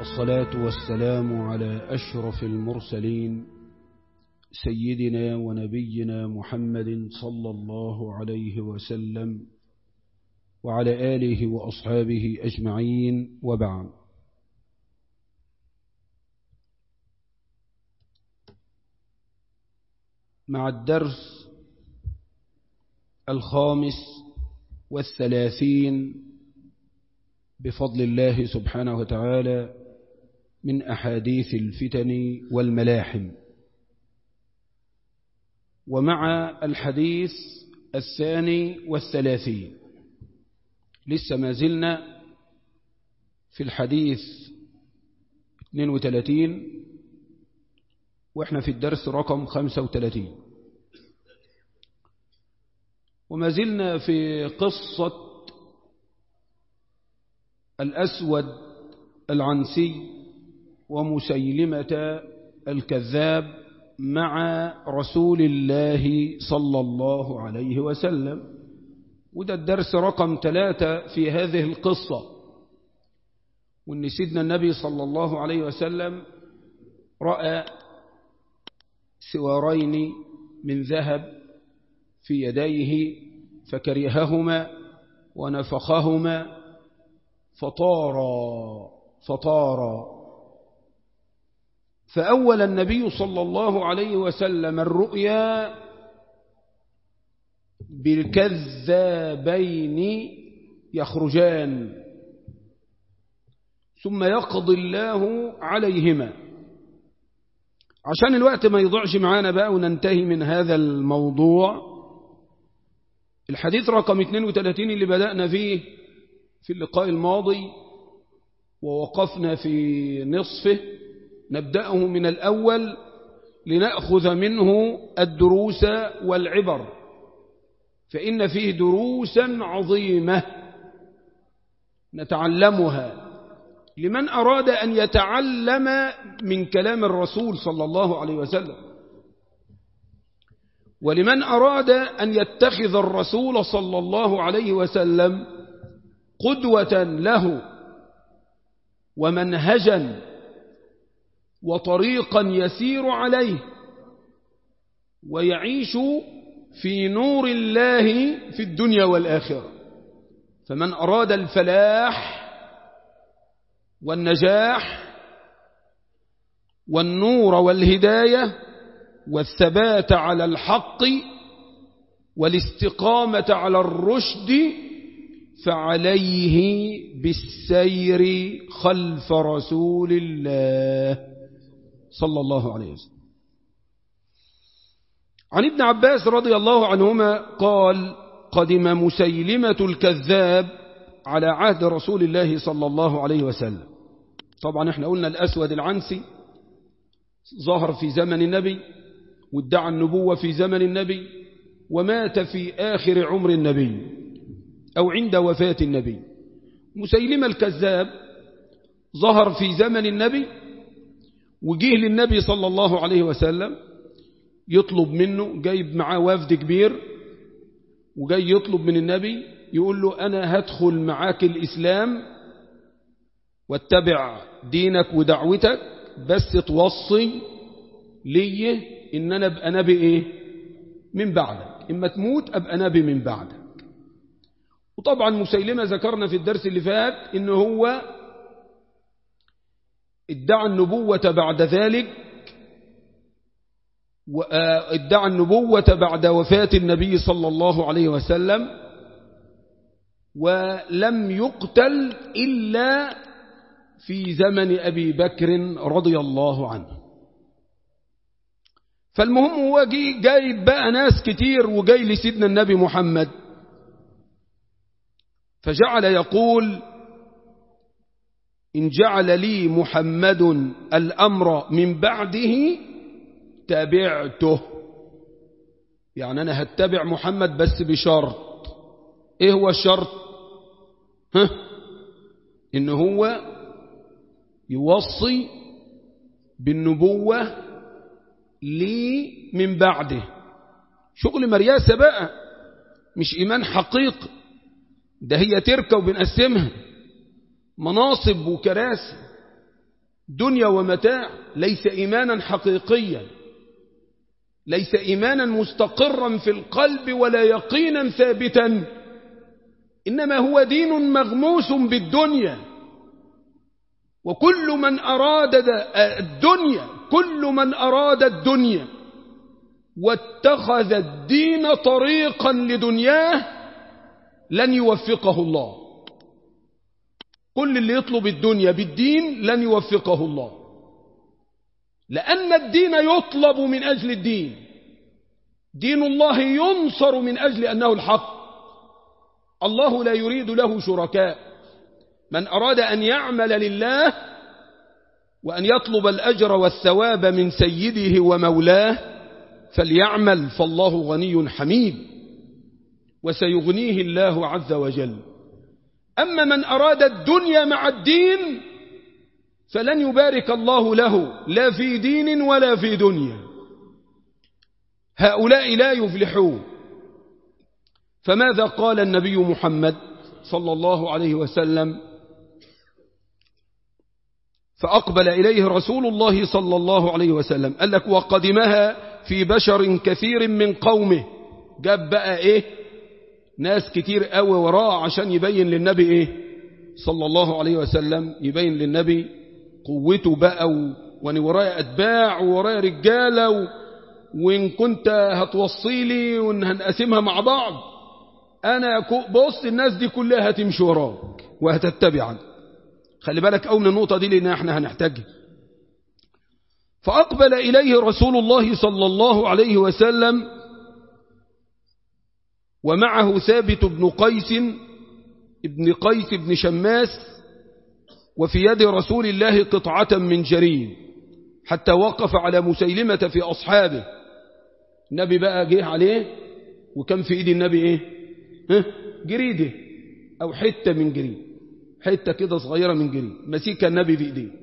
والصلاة والسلام على أشرف المرسلين سيدنا ونبينا محمد صلى الله عليه وسلم وعلى آله وأصحابه أجمعين وبعد مع الدرس الخامس والثلاثين بفضل الله سبحانه وتعالى من أحاديث الفتن والملاحم ومع الحديث الثاني والثلاثين لسه ما زلنا في الحديث 32 واحنا في الدرس رقم 35 وما زلنا في قصة الأسود العنسي ومسيلمة الكذاب مع رسول الله صلى الله عليه وسلم وده الدرس رقم ثلاثة في هذه القصة وان سيدنا النبي صلى الله عليه وسلم رأى سوارين من ذهب في يديه فكرههما ونفخهما فطارا فطارا فأول النبي صلى الله عليه وسلم الرؤيا بالكذابين يخرجان ثم يقضي الله عليهما عشان الوقت ما يضيعش معانا بقى وننتهي من هذا الموضوع الحديث رقم 32 اللي بدأنا فيه في اللقاء الماضي ووقفنا في نصفه نبدأه من الأول لنأخذ منه الدروس والعبر فإن فيه دروسا عظيمة نتعلمها لمن أراد أن يتعلم من كلام الرسول صلى الله عليه وسلم ولمن أراد أن يتخذ الرسول صلى الله عليه وسلم قدوة له ومنهجا وطريقا يسير عليه ويعيش في نور الله في الدنيا والآخرة فمن أراد الفلاح والنجاح والنور والهداية والثبات على الحق والاستقامة على الرشد فعليه بالسير خلف رسول الله صلى الله عليه وسلم عن ابن عباس رضي الله عنهما قال قدم مسيلمة الكذاب على عهد رسول الله صلى الله عليه وسلم طبعا احنا قلنا الأسود العنسي ظهر في زمن النبي وادعى النبوة في زمن النبي ومات في آخر عمر النبي أو عند وفاة النبي مسيلمة الكذاب ظهر في زمن النبي وجيه للنبي صلى الله عليه وسلم يطلب منه جايب معاه وفد كبير وجاي يطلب من النبي يقول له أنا هدخل معاك الإسلام واتبع دينك ودعوتك بس توصي لي إن أنا أبقى نبي إيه من بعدك إما تموت أبقى نبي من بعدك وطبعا مسيلمة ذكرنا في الدرس اللي فات إن هو ادعى النبوة بعد ذلك وادعى النبوة بعد وفاة النبي صلى الله عليه وسلم ولم يقتل إلا في زمن أبي بكر رضي الله عنه فالمهم هو جايب بقى ناس كتير وجاي لسيدنا النبي محمد فجعل يقول إن جعل لي محمد الأمر من بعده تبعته يعني أنا هتبع محمد بس بشرط إيه هو الشرط ها إن هو يوصي بالنبوة لي من بعده شغل مرياسة بقى مش إيمان حقيقي ده هي تركة وبنقسمها مناصب وكراسي دنيا ومتاع ليس إيمانا حقيقيا ليس إيمانا مستقرا في القلب ولا يقينا ثابتا إنما هو دين مغموس بالدنيا وكل من أراد الدنيا كل من أراد الدنيا واتخذ الدين طريقا لدنياه لن يوفقه الله كل اللي يطلب الدنيا بالدين لن يوفقه الله لأن الدين يطلب من أجل الدين دين الله ينصر من أجل أنه الحق الله لا يريد له شركاء من أراد أن يعمل لله وأن يطلب الأجر والثواب من سيده ومولاه فليعمل فالله غني حميد وسيغنيه الله عز وجل أما من أراد الدنيا مع الدين فلن يبارك الله له لا في دين ولا في دنيا هؤلاء لا يفلحون فماذا قال النبي محمد صلى الله عليه وسلم فأقبل إليه رسول الله صلى الله عليه وسلم قال لك وقدمها في بشر كثير من قومه جاب بقى إيه ناس كتير قوي وراه عشان يبين للنبي إيه صلى الله عليه وسلم يبين للنبي قوته بقى وأنا ورايا أتباع وورايا رجالة و... وإن كنت هتوصيلي وإن هنقسمها مع بعض أنا بص الناس دي كلها هتمشي وراك وهتتبعك خلي بالك أول النقطة دي لأن احنا هنحتاجها فأقبل إليه رسول الله صلى الله عليه وسلم ومعه ثابت بن قيس ابن قيس بن شماس وفي يد رسول الله قطعة من جريد حتى وقف على مسيلمة في أصحابه النبي بقى جه عليه وكان في ايد النبي ايه ها جريده او حتة من جريد حتة كده صغيرة من جريد مسيك النبي في ايديه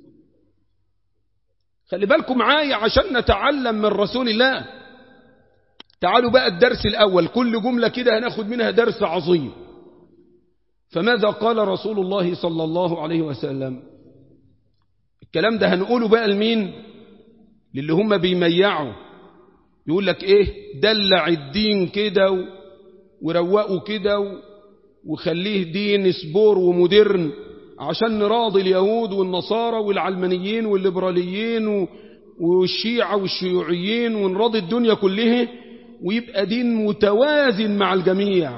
خلي بالكم معايا عشان نتعلم من رسول الله تعالوا بقى الدرس الأول كل جملة كده هناخد منها درس عظيم فماذا قال رسول الله صلى الله عليه وسلم الكلام ده هنقوله بقى لمين للي هم بيميعوا يقول لك ايه دلع الدين كده وروقه كده وخليه دين سبور ومودرن عشان نراضي اليهود والنصارى والعلمانيين والليبراليين والشيعة والشيوعيين ونراضي الدنيا كلها ويبقى دين متوازن مع الجميع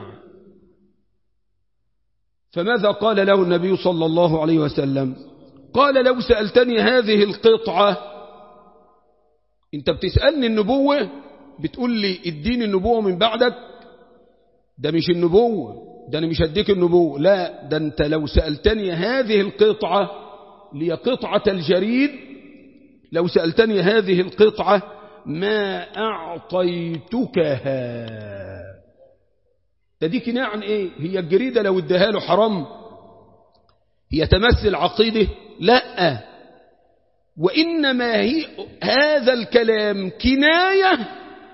فماذا قال له النبي صلى الله عليه وسلم قال لو سألتني هذه القطعة انت بتسألني النبوة بتقول لي الدين النبوة من بعدك ده مش النبوة ده أنا مش هديك النبوة لا ده أنت لو سألتني هذه القطعة لي قطعة الجريد لو سألتني هذه القطعة ما أعطيتكها تديك عن إيه هي الجريدة لو اداها له حرام هي تمثل عقيده لا وإنما هي هذا الكلام كناية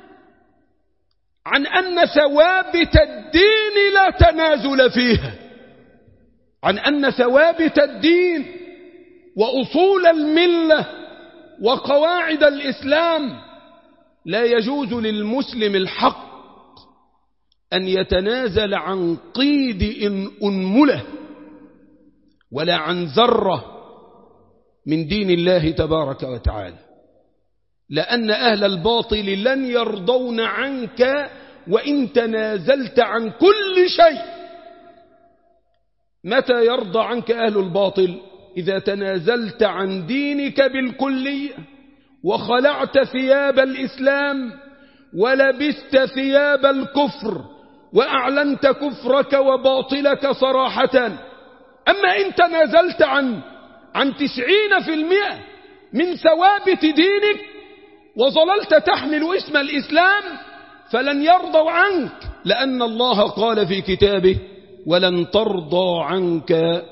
عن أن ثوابت الدين لا تنازل فيها عن أن ثوابت الدين وأصول الملة وقواعد الإسلام لا يجوز للمسلم الحق أن يتنازل عن قيد إن أنمله ولا عن ذرة من دين الله تبارك وتعالى لأن أهل الباطل لن يرضون عنك وإن تنازلت عن كل شيء متى يرضى عنك أهل الباطل إذا تنازلت عن دينك بالكلية وخلعت ثياب الإسلام ولبست ثياب الكفر وأعلنت كفرك وباطلك صراحة أما إن تنازلت عن عن تسعين في المئة من ثوابت دينك وظللت تحمل اسم الإسلام فلن يرضوا عنك لأن الله قال في كتابه ولن ترضى عنك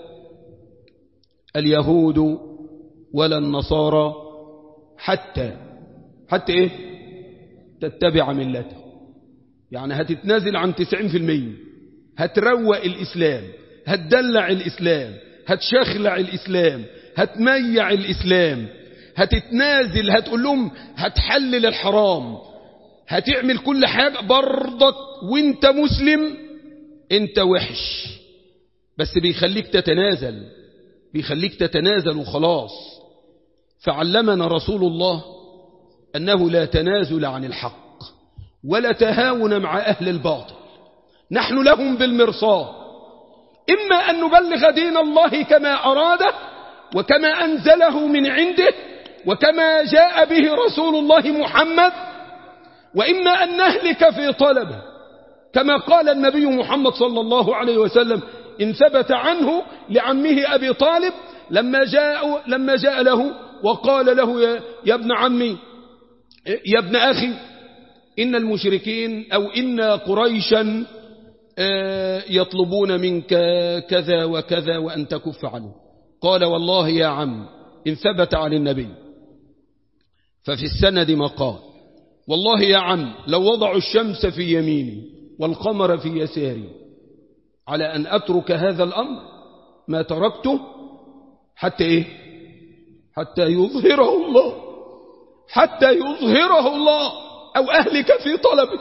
اليهود ولا النصارى حتى حتى ايه تتبع ملته يعني هتتنازل عن تسعين في المية هتروق الإسلام هتدلع الإسلام هتشخلع الإسلام هتميع الإسلام هتتنازل هتقول لهم هتحلل الحرام هتعمل كل حاجة برضك وانت مسلم انت وحش بس بيخليك تتنازل بيخليك تتنازل وخلاص فعلمنا رسول الله أنه لا تنازل عن الحق ولا تهاون مع أهل الباطل نحن لهم بالمرصاد إما أن نبلغ دين الله كما أراده وكما أنزله من عنده وكما جاء به رسول الله محمد وإما أن نهلك في طلبه كما قال النبي محمد صلى الله عليه وسلم إن ثبت عنه لعمه أبي طالب لما جاء, لما جاء له وقال له يا, يا ابن عمي يا ابن أخي إن المشركين أو إن قريشا يطلبون منك كذا وكذا وأن تكف عنه قال والله يا عم إن ثبت عن النبي ففي السند ما قال والله يا عم لو وضعوا الشمس في يميني والقمر في يساري على أن أترك هذا الأمر ما تركته حتى إيه حتى يظهره الله حتى يظهره الله أو أهلك في طلبه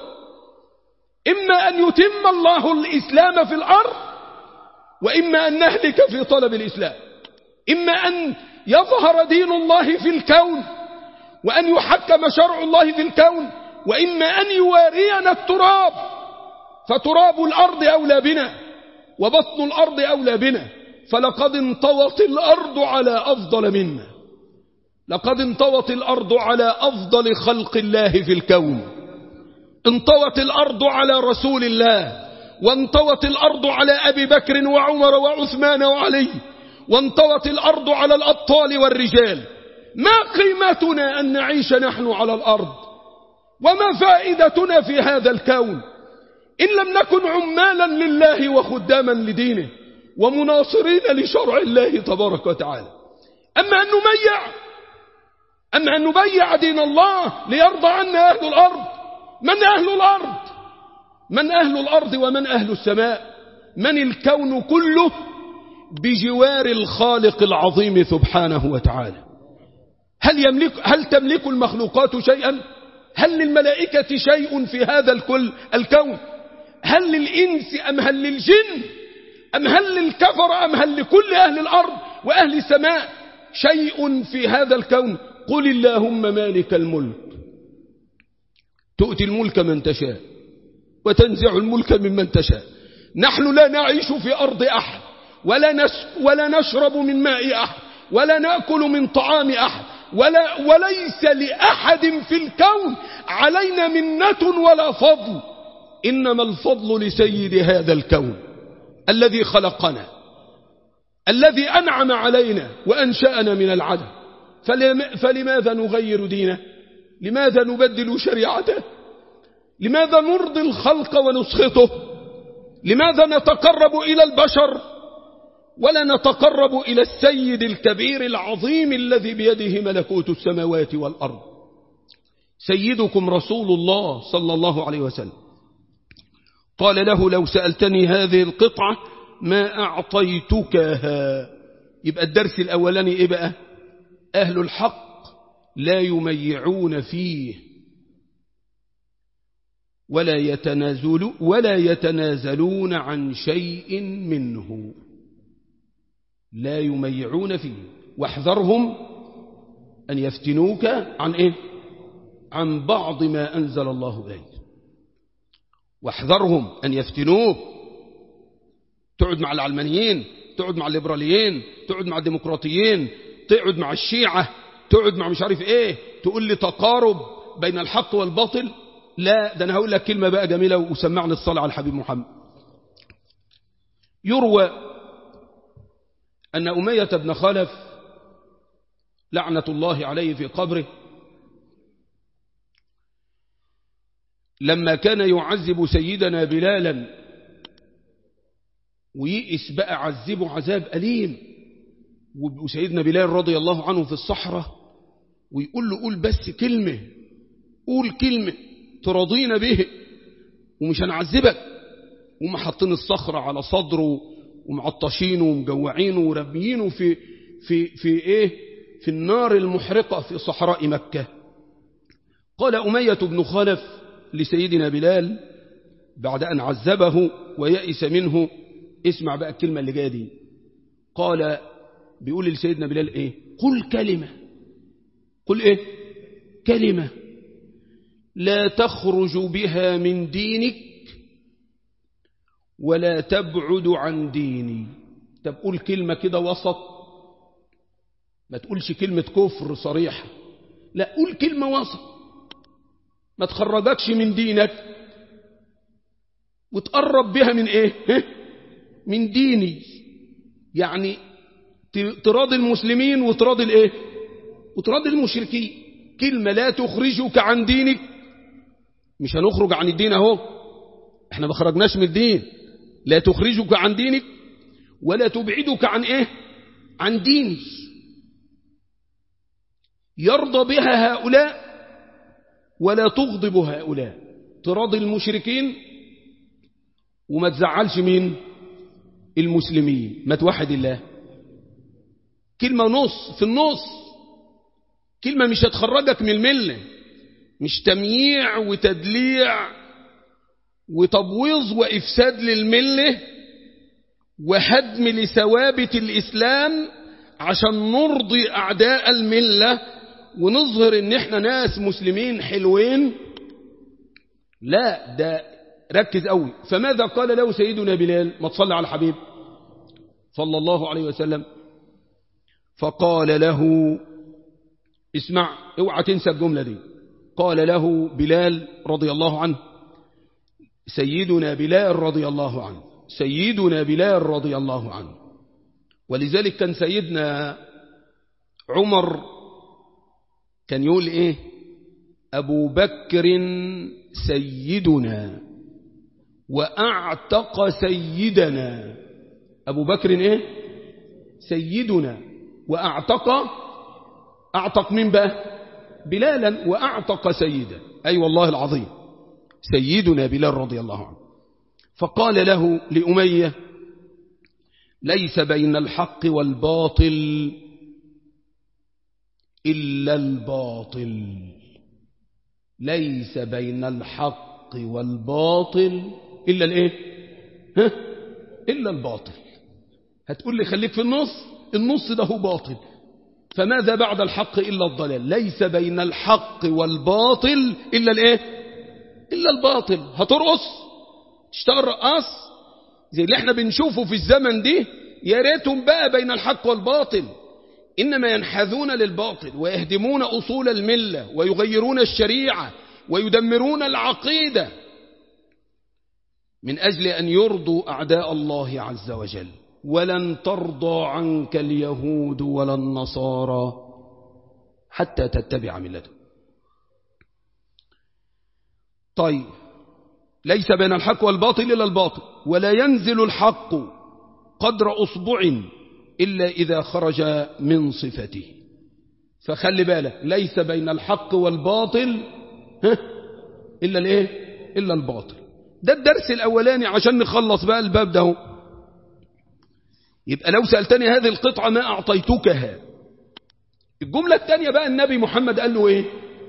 إما أن يتم الله الإسلام في الأرض وإما أن نهلك في طلب الإسلام إما أن يظهر دين الله في الكون وأن يحكم شرع الله في الكون وإما أن يوارينا التراب فتراب الأرض أولى بنا وبطن الأرض أولى بنا فلقد انطوت الأرض على أفضل منا لقد انطوت الأرض على أفضل خلق الله في الكون انطوت الأرض على رسول الله وانطوت الأرض على أبي بكر وعمر وعثمان وعلي وانطوت الأرض على الأبطال والرجال ما قيمتنا أن نعيش نحن على الأرض وما فائدتنا في هذا الكون إن لم نكن عمالا لله وخداما لدينه ومناصرين لشرع الله تبارك وتعالى أما أن نميع أما أن نبيع دين الله ليرضى عنا أهل الأرض من أهل الأرض من أهل الأرض ومن أهل السماء من الكون كله بجوار الخالق العظيم سبحانه وتعالى هل, يملك هل تملك المخلوقات شيئا هل للملائكة شيء في هذا الكل الكون هل للإنس أم هل للجن أم هل للكفر أم هل لكل أهل الأرض وأهل السماء شيء في هذا الكون قل اللهم مالك الملك تؤتي الملك من تشاء وتنزع الملك ممن تشاء نحن لا نعيش في أرض أحد ولا, نس ولا نشرب من ماء أحد ولا نأكل من طعام أحد ولا وليس لأحد في الكون علينا منة ولا فضل إنما الفضل لسيد هذا الكون الذي خلقنا الذي أنعم علينا وأنشأنا من العدم فلماذا نغير دينه لماذا نبدل شريعته لماذا نرضي الخلق ونسخطه لماذا نتقرب إلى البشر ولا نتقرب إلى السيد الكبير العظيم الذي بيده ملكوت السماوات والأرض سيدكم رسول الله صلى الله عليه وسلم قال له لو سألتني هذه القطعة ما أعطيتكها يبقى الدرس الأولاني إيه بقى أهل الحق لا يميعون فيه ولا يتنازل ولا يتنازلون عن شيء منه لا يميعون فيه واحذرهم أن يفتنوك عن إيه عن بعض ما أنزل الله إليك واحذرهم أن يفتنوك تقعد مع العلمانيين تقعد مع الليبراليين تقعد مع الديمقراطيين تقعد مع الشيعة تقعد مع مش عارف ايه تقول لي تقارب بين الحق والباطل لا ده انا هقول لك كلمة بقى جميلة وسمعني الصلاة على الحبيب محمد يروى أن أمية بن خلف لعنة الله عليه في قبره لما كان يعذب سيدنا بلالا ويئس بقى عذبه عذاب أليم وسيدنا بلال رضي الله عنه في الصحراء ويقول له قول بس كلمة قول كلمة ترضينا به ومش هنعذبك وما حاطين الصخرة على صدره ومعطشينه ومجوعينه ورميينه في في, في إيه في النار المحرقة في صحراء مكة قال أمية بن خلف لسيدنا بلال بعد أن عذبه ويأس منه اسمع بقى الكلمة اللي جايه دي قال بيقول لسيدنا بلال ايه قل كلمة قل ايه كلمة لا تخرج بها من دينك ولا تبعد عن ديني طب قول كلمة كده وسط ما تقولش كلمة كفر صريحة لا قول كلمة وسط ما تخرجكش من دينك وتقرب بها من ايه من ديني يعني تراضي المسلمين وتراضي الايه وتراضي المشركين كلمة لا تخرجك عن دينك مش هنخرج عن الدين اهو احنا ما خرجناش من الدين لا تخرجك عن دينك ولا تبعدك عن ايه عن ديني يرضى بها هؤلاء ولا تغضب هؤلاء تراضي المشركين وما تزعلش مين المسلمين ما توحد الله كلمة نص في النص كلمة مش هتخرجك من الملة مش تمييع وتدليع وتبويظ وإفساد للملة وهدم لثوابت الإسلام عشان نرضي أعداء الملة ونظهر ان احنا ناس مسلمين حلوين لا ده ركز قوي فماذا قال له سيدنا بلال ما تصلي على الحبيب صلى الله عليه وسلم فقال له اسمع اوعى تنسى الجملة دي قال له بلال رضي الله عنه سيدنا بلال رضي الله عنه سيدنا بلال رضي الله عنه ولذلك كان سيدنا عمر كان يقول ايه ابو بكر سيدنا واعتق سيدنا ابو بكر ايه سيدنا واعتق اعتق من بقى بلالا واعتق سيدا اي أيوة والله العظيم سيدنا بلال رضي الله عنه فقال له لأمية ليس بين الحق والباطل إلا الباطل ليس بين الحق والباطل إلا الإيه ها؟ إلا الباطل هتقول لي خليك في النص النص ده هو باطل فماذا بعد الحق إلا الضلال ليس بين الحق والباطل إلا الإيه إلا الباطل هترقص تشتغل رقاص زي اللي احنا بنشوفه في الزمن دي يا ريتهم بقى بين الحق والباطل إنما ينحذون للباطل ويهدمون أصول الملة ويغيرون الشريعة ويدمرون العقيدة من أجل أن يرضوا أعداء الله عز وجل ولن ترضى عنك اليهود ولا النصارى حتى تتبع ملتهم طيب ليس بين الحق والباطل إلا الباطل ولا ينزل الحق قدر أصبع إلا إذا خرج من صفته فخلي بالك ليس بين الحق والباطل ها إلا الإيه إلا الباطل ده الدرس الأولاني عشان نخلص بقى الباب ده يبقى لو سألتني هذه القطعة ما أعطيتكها الجملة الثانية بقى النبي محمد قال له إيه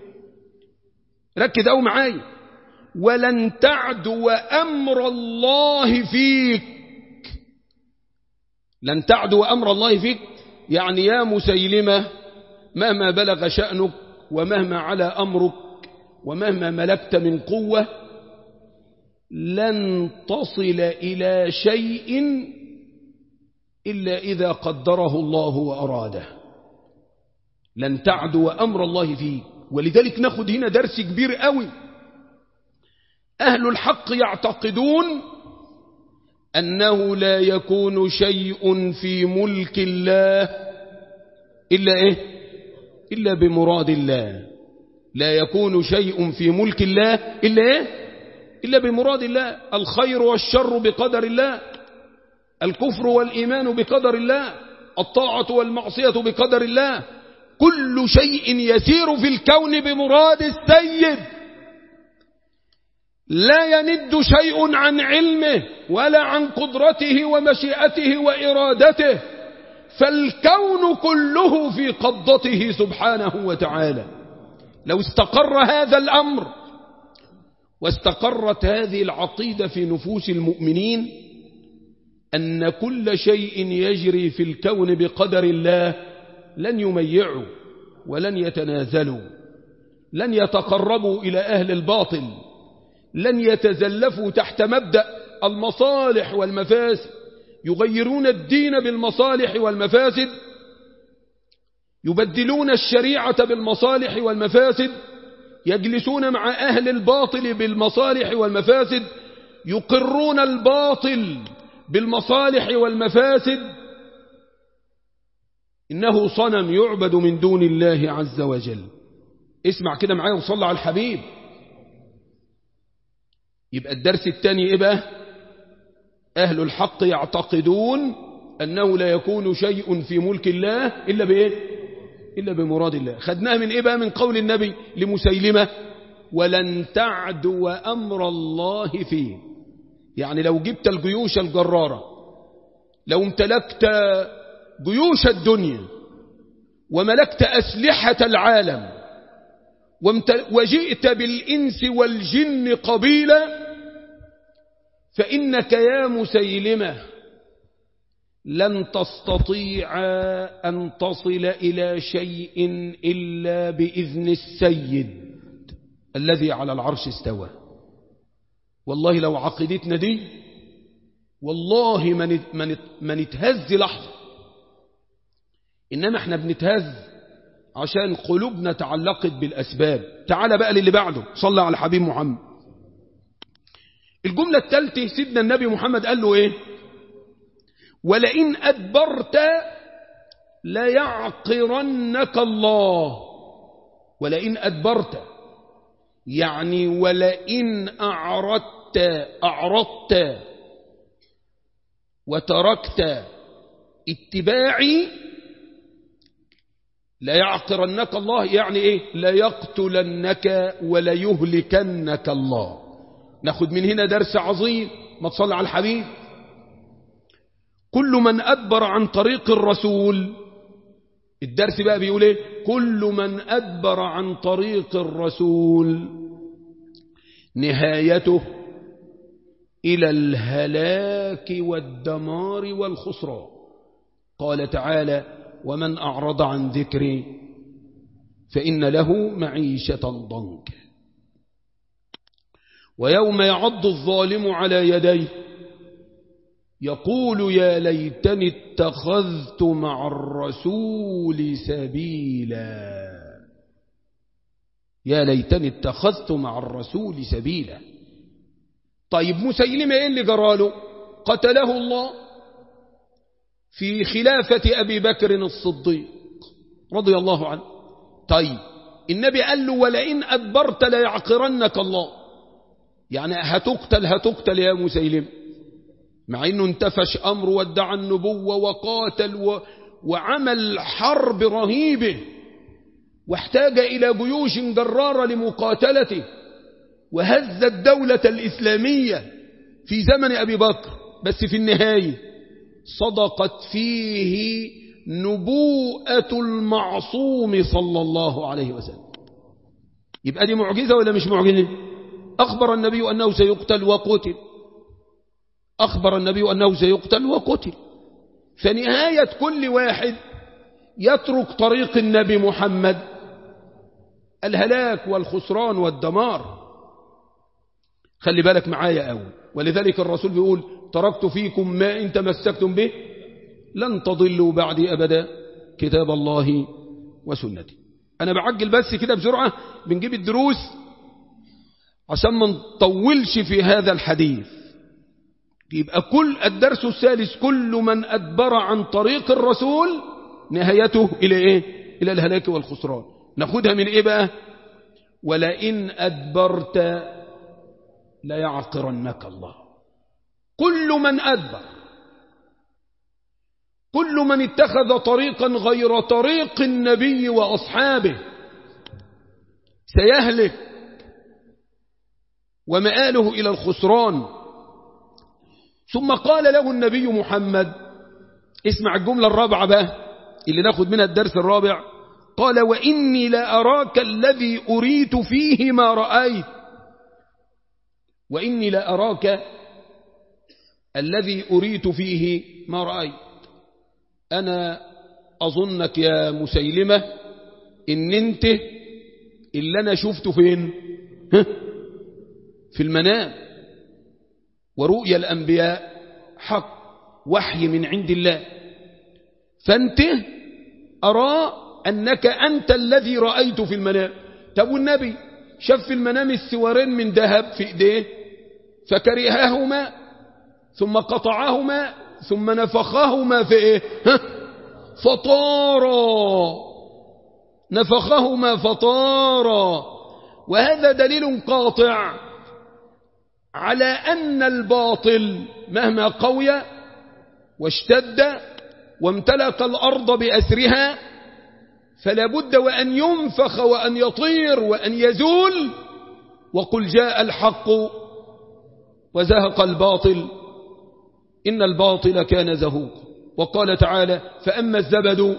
ركز أو معايا ولن تعدو أمر الله فيك لن تعدو أمر الله فيك يعني يا مسيلمة مهما بلغ شأنك ومهما على أمرك ومهما ملكت من قوة لن تصل إلى شيء إلا إذا قدره الله وأراده لن تعدو أمر الله فيك ولذلك ناخد هنا درس كبير قوي أهل الحق يعتقدون أنه لا يكون شيء في ملك الله إلا إيه إلا بمراد الله لا يكون شيء في ملك الله إلا إيه إلا بمراد الله الخير والشر بقدر الله الكفر والإيمان بقدر الله الطاعة والمعصية بقدر الله كل شيء يسير في الكون بمراد السيد لا يند شيء عن علمه ولا عن قدرته ومشيئته وإرادته فالكون كله في قبضته سبحانه وتعالى لو استقر هذا الأمر واستقرت هذه العقيدة في نفوس المؤمنين أن كل شيء يجري في الكون بقدر الله لن يميعوا ولن يتنازلوا لن يتقربوا إلى أهل الباطل لن يتزلفوا تحت مبدأ المصالح والمفاسد يغيرون الدين بالمصالح والمفاسد يبدلون الشريعة بالمصالح والمفاسد يجلسون مع أهل الباطل بالمصالح والمفاسد يقرون الباطل بالمصالح والمفاسد إنه صنم يعبد من دون الله عز وجل اسمع كده معايا وصلى على الحبيب يبقى الدرس الثاني إيه بقى أهل الحق يعتقدون أنه لا يكون شيء في ملك الله إلا بإيه إلا بمراد الله خدناها من إيه بقى من قول النبي لمسيلمة ولن تعدو أمر الله فيه يعني لو جبت الجيوش الجرارة لو امتلكت جيوش الدنيا وملكت أسلحة العالم وجئت بالإنس والجن قبيلا فإنك يا مسيلمة لن تستطيع أن تصل إلى شيء إلا بإذن السيد الذي على العرش استوى والله لو عقيدتنا دي والله ما نتهز لحظة إنما احنا بنتهز عشان قلوبنا تعلقت بالأسباب تعال بقى للي بعده صلى على حبيب محمد الجملة الثالثة سيدنا النبي محمد قال له ايه ولئن أدبرت ليعقرنك الله ولئن أدبرت يعني ولئن أعرضت أعرضت وتركت اتباعي ليعقرنك الله يعني ايه ليقتلنك وليهلكنك الله ناخد من هنا درس عظيم ما تصلى على الحبيب كل من أدبر عن طريق الرسول الدرس بقى بيقول ايه كل من أدبر عن طريق الرسول نهايته إلى الهلاك والدمار والخسران قال تعالى ومن أعرض عن ذكري فإن له معيشة ضنكا ويوم يعض الظالم على يديه يقول يا ليتني اتخذت مع الرسول سبيلا يا ليتني اتخذت مع الرسول سبيلا طيب مسيلمة ايه اللي جراله قتله الله في خلافة أبي بكر الصديق رضي الله عنه طيب النبي قال له ولئن أدبرت ليعقرنك الله يعني هتقتل هتقتل يا مسيلم مع انه انتفش امره وادعى النبوة وقاتل و... وعمل حرب رهيبة واحتاج الى جيوش جرارة لمقاتلته وهز الدولة الاسلامية في زمن ابي بكر بس في النهاية صدقت فيه نبوءة المعصوم صلى الله عليه وسلم يبقى دي معجزة ولا مش معجزة أخبر النبي أنه سيقتل وقتل أخبر النبي أنه سيقتل وقتل فنهاية كل واحد يترك طريق النبي محمد الهلاك والخسران والدمار خلي بالك معايا أول ولذلك الرسول بيقول تركت فيكم ما إن تمسكتم به لن تضلوا بعدي أبدا كتاب الله وسنتي أنا بعجل بس كده بسرعة بنجيب الدروس عشان ما نطولش في هذا الحديث يبقى كل الدرس الثالث كل من أدبر عن طريق الرسول نهايته إلى إيه إلى الهلاك والخسران ناخدها من إيه بقى ولئن أدبرت ليعقرنك الله كل من أدبر كل من اتخذ طريقا غير طريق النبي وأصحابه سيهلك ومآله إلى الخسران ثم قال له النبي محمد اسمع الجملة الرابعة بقى اللي ناخد منها الدرس الرابع قال وإني لأراك الذي أريت فيه ما رأيت وإني لأراك الذي أريت فيه ما رأيت أنا أظنك يا مسيلمة إن أنت اللي أنا شفته فين في المنام ورؤيا الأنبياء حق وحي من عند الله فأنت أرى أنك أنت الذي رأيت في المنام طب والنبي شاف في المنام السوارين من ذهب في إيديه فكرههما ثم قطعهما ثم نفخهما في إيه ها؟ فطارا نفخهما فطارا وهذا دليل قاطع على أن الباطل مهما قوي واشتد وامتلك الأرض بأسرها فلا بد وأن ينفخ وأن يطير وأن يزول وقل جاء الحق وزهق الباطل إن الباطل كان زهوقا وقال تعالى فأما الزبد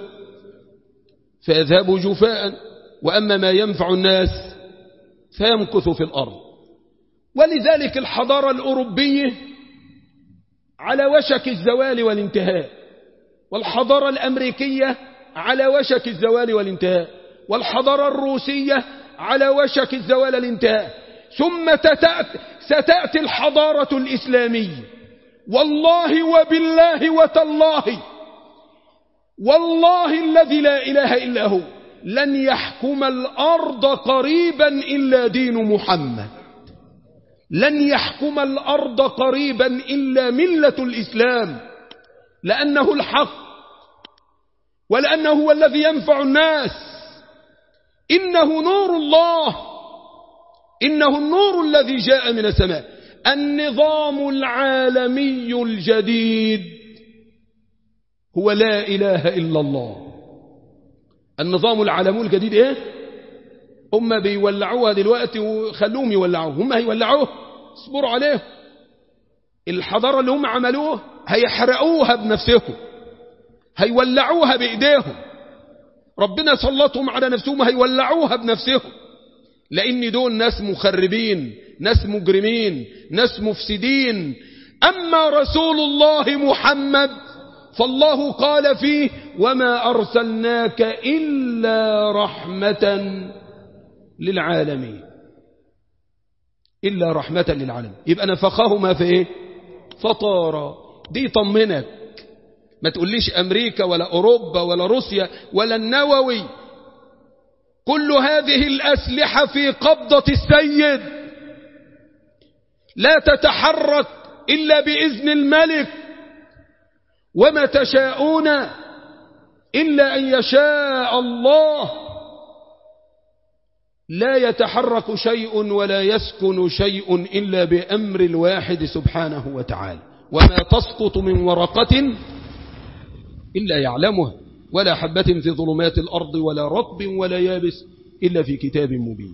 فيذهب جفاء وأما ما ينفع الناس فيمكث في الأرض ولذلك الحضارة الأوروبية على وشك الزوال والانتهاء والحضارة الأمريكية على وشك الزوال والانتهاء والحضارة الروسية على وشك الزوال والانتهاء ثم ستأتي الحضارة الإسلامية والله وبالله وتالله والله الذي لا إله إلا هو لن يحكم الأرض قريبا إلا دين محمد لن يحكم الأرض قريبا إلا ملة الإسلام لأنه الحق ولأنه هو الذي ينفع الناس إنه نور الله إنه النور الذي جاء من السماء النظام العالمي الجديد هو لا إله إلا الله النظام العالمي الجديد إيه هم بيولعوها دلوقتي وخلوهم يولعوه هم هيولعوه اصبروا عليه الحضارة اللي هم عملوه هيحرقوها بنفسهم هيولعوها بإيديهم ربنا سلطهم على نفسهم هيولعوها بنفسهم لأن دول ناس مخربين ناس مجرمين ناس مفسدين أما رسول الله محمد فالله قال فيه وما أرسلناك إلا رحمة للعالمين إلا رحمة للعالمين يبقى نفخهما في إيه فطارا دي طمنك ما تقوليش أمريكا ولا أوروبا ولا روسيا ولا النووي كل هذه الأسلحة في قبضة السيد لا تتحرك إلا بإذن الملك وما تشاءون إلا أن يشاء الله لا يتحرك شيء ولا يسكن شيء إلا بأمر الواحد سبحانه وتعالى وما تسقط من ورقة إلا يعلمها ولا حبة في ظلمات الأرض ولا رطب ولا يابس إلا في كتاب مبين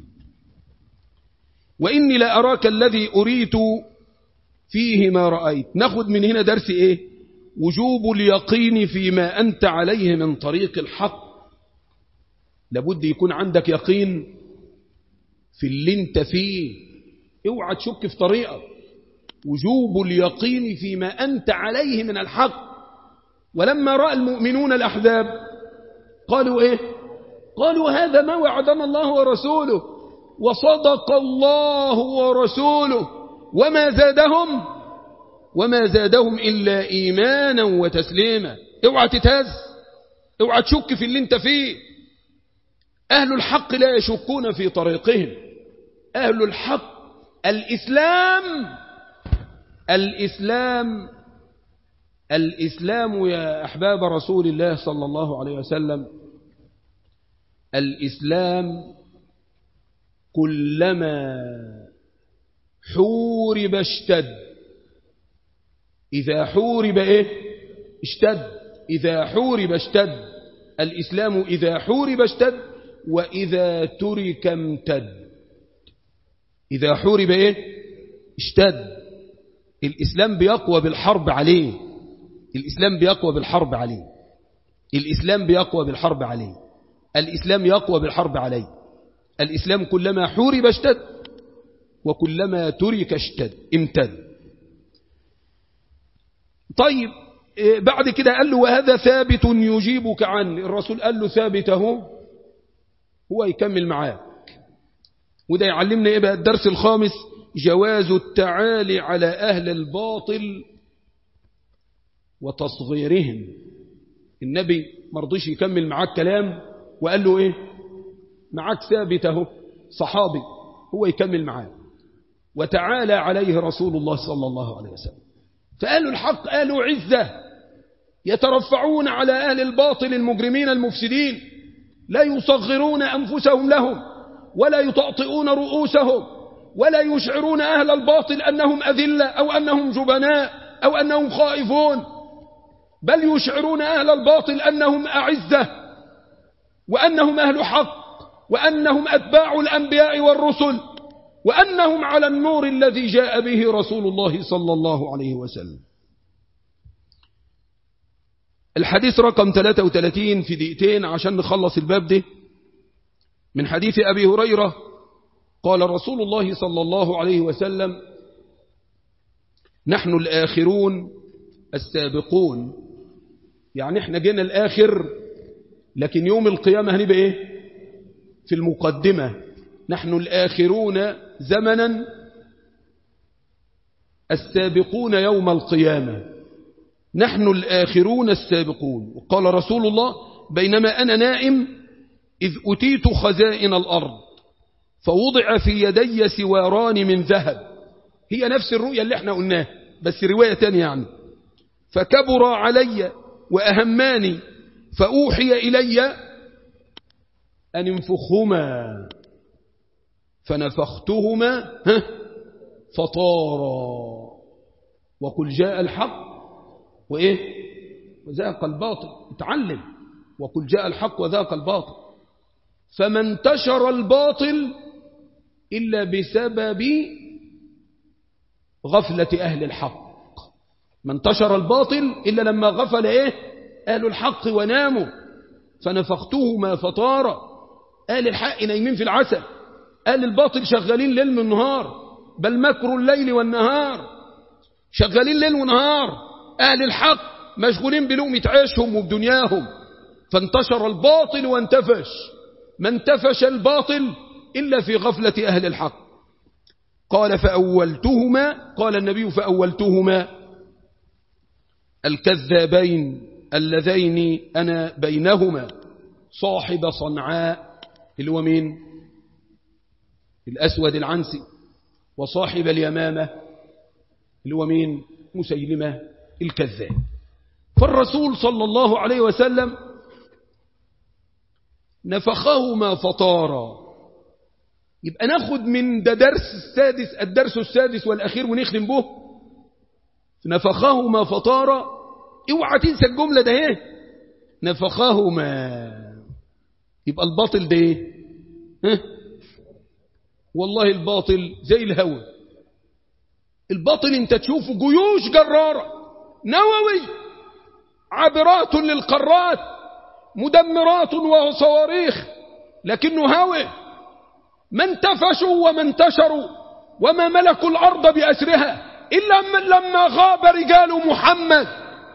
وإني لأراك الذي أريت فيه ما رأيت ناخد من هنا درس إيه وجوب اليقين فيما أنت عليه من طريق الحق لابد يكون عندك يقين في اللي انت فيه اوعى تشك في طريقك وجوب اليقين فيما أنت عليه من الحق ولما رأى المؤمنون الأحزاب قالوا إيه قالوا هذا ما وعدنا الله ورسوله وصدق الله ورسوله وما زادهم وما زادهم إلا إيمانا وتسليما اوعى تتهز اوعى تشك في اللي انت فيه أهل الحق لا يشكون في طريقهم أهل الحق الإسلام الإسلام الإسلام يا أحباب رسول الله صلى الله عليه وسلم الإسلام كلما حورب اشتد إذا حورب إيه اشتد إذا حورب اشتد الإسلام إذا حورب اشتد وإذا ترك امتد إذا حورب إيه اشتد الإسلام بيقوى بالحرب عليه الإسلام بيقوى بالحرب عليه الإسلام بيقوى بالحرب عليه الإسلام يقوى بالحرب عليه الإسلام كلما حورب اشتد وكلما ترك اشتد امتد طيب بعد كده قال له وهذا ثابت يجيبك عنه الرسول قال له ثابت اهو هو يكمل معاك وده يعلمنا ايه بقى الدرس الخامس جواز التعالي على أهل الباطل وتصغيرهم النبي مرضيش يكمل معاك كلام وقال له ايه معاك ثابت اهو صحابي هو يكمل معاه وتعالى عليه رسول الله صلى الله عليه وسلم فقالوا الحق قالوا عزة يترفعون على أهل الباطل المجرمين المفسدين لا يصغرون أنفسهم لهم ولا يطأطئون رؤوسهم ولا يشعرون أهل الباطل أنهم أذلة أو أنهم جبناء أو أنهم خائفون بل يشعرون أهل الباطل أنهم أعزة وأنهم أهل حق وأنهم أتباع الأنبياء والرسل وأنهم على النور الذي جاء به رسول الله صلى الله عليه وسلم الحديث رقم 33 في دقيقتين عشان نخلص الباب ده من حديث أبي هريرة قال رسول الله صلى الله عليه وسلم نحن الآخرون السابقون يعني احنا جينا الآخر لكن يوم القيامة هنبقى ايه في المقدمة نحن الآخرون زمنا السابقون يوم القيامة نحن الآخرون السابقون وقال رسول الله بينما أنا نائم إذ أتيت خزائن الأرض فوضع في يدي سواران من ذهب هي نفس الرؤية اللي احنا قلناها بس رواية تانية يعني فكبر علي وأهماني فأوحي إلي أن انفخهما فنفختهما فطارا وقل جاء الحق وإيه وذاق الباطل اتعلم وقل جاء الحق وذاق الباطل فما انتشر الباطل إلا بسبب غفلة أهل الحق ما انتشر الباطل إلا لما غفل إيه أهل الحق وناموا فنفختهما فطارا أهل الحق نايمين في العسل أهل الباطل شغالين ليل من نهار بل مكر الليل والنهار شغالين ليل ونهار أهل الحق مشغولين بلقمة عيشهم وبدنياهم فانتشر الباطل وانتفش ما انتفش الباطل إلا في غفلة أهل الحق قال فأولتهما قال النبي فأولتهما الكذابين اللذين أنا بينهما صاحب صنعاء اللي هو مين الأسود العنسي وصاحب اليمامة اللي هو مين مسيلمة الكذاب فالرسول صلى الله عليه وسلم نفخهما فطارا يبقى ناخد من ده درس السادس الدرس السادس والأخير ونختم به نفخهما فطارا اوعى تنسى الجملة ده ايه نفخهما يبقى الباطل ده ايه ها؟ والله الباطل زي الهوى الباطل انت تشوفه جيوش جرارة نووي عابرات للقارات مدمرات وصواريخ لكنه هوى ما انتفشوا وما انتشروا وما ملكوا الأرض بأسرها إلا لما غاب رجال محمد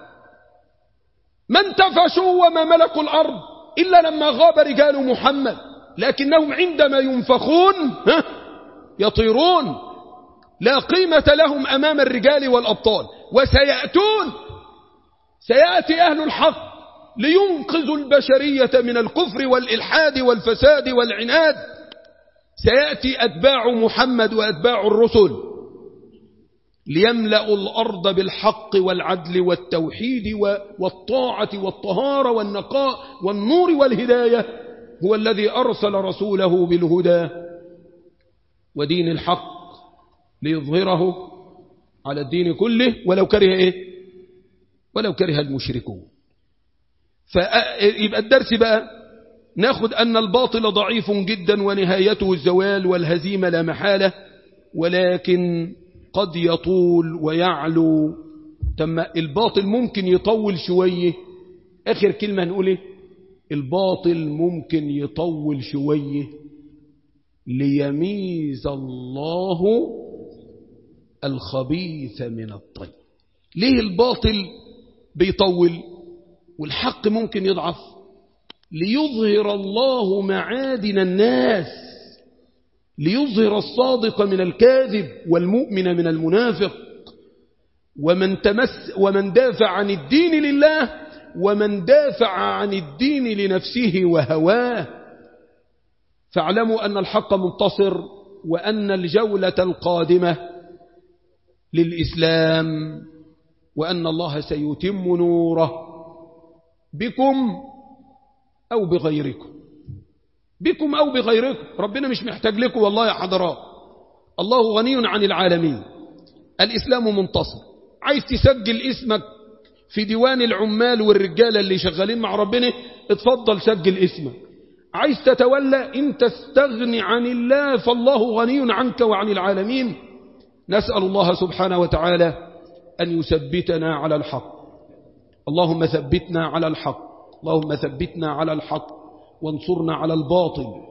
ما انتفشوا وما ملكوا الأرض إلا لما غاب رجال محمد لكنهم عندما ينفخون يطيرون لا قيمة لهم أمام الرجال والأبطال وسيأتون سيأتي أهل الحق لينقذوا البشرية من الكفر والإلحاد والفساد والعناد سيأتي أتباع محمد وأتباع الرسل ليملأوا الأرض بالحق والعدل والتوحيد والطاعة والطهارة والنقاء والنور والهداية هو الذي أرسل رسوله بالهدى ودين الحق ليظهره على الدين كله ولو كره إيه ولو كره المشركون فيبقى الدرس بقى ناخد أن الباطل ضعيف جدا ونهايته الزوال والهزيمة لا محالة ولكن قد يطول ويعلو تم الباطل ممكن يطول شوية آخر كلمة نقول إيه الباطل ممكن يطول شوية ليميز الله الخبيث من الطيب ليه الباطل بيطول والحق ممكن يضعف ليظهر الله معادن الناس ليظهر الصادق من الكاذب والمؤمن من المنافق ومن تمس ومن دافع عن الدين لله ومن دافع عن الدين لنفسه وهواه فاعلموا أن الحق منتصر وأن الجولة القادمة للإسلام وأن الله سيتم نوره بكم أو بغيركم بكم أو بغيركم ربنا مش محتاج لكم والله يا حضرات الله غني عن العالمين الإسلام منتصر عايز تسجل اسمك في ديوان العمال والرجالة اللي شغالين مع ربنا اتفضل سجل اسمك عايز تتولى انت استغني عن الله فالله غني عنك وعن العالمين نسأل الله سبحانه وتعالى أن يثبتنا على الحق اللهم ثبتنا على الحق اللهم ثبتنا على الحق وانصرنا على الباطل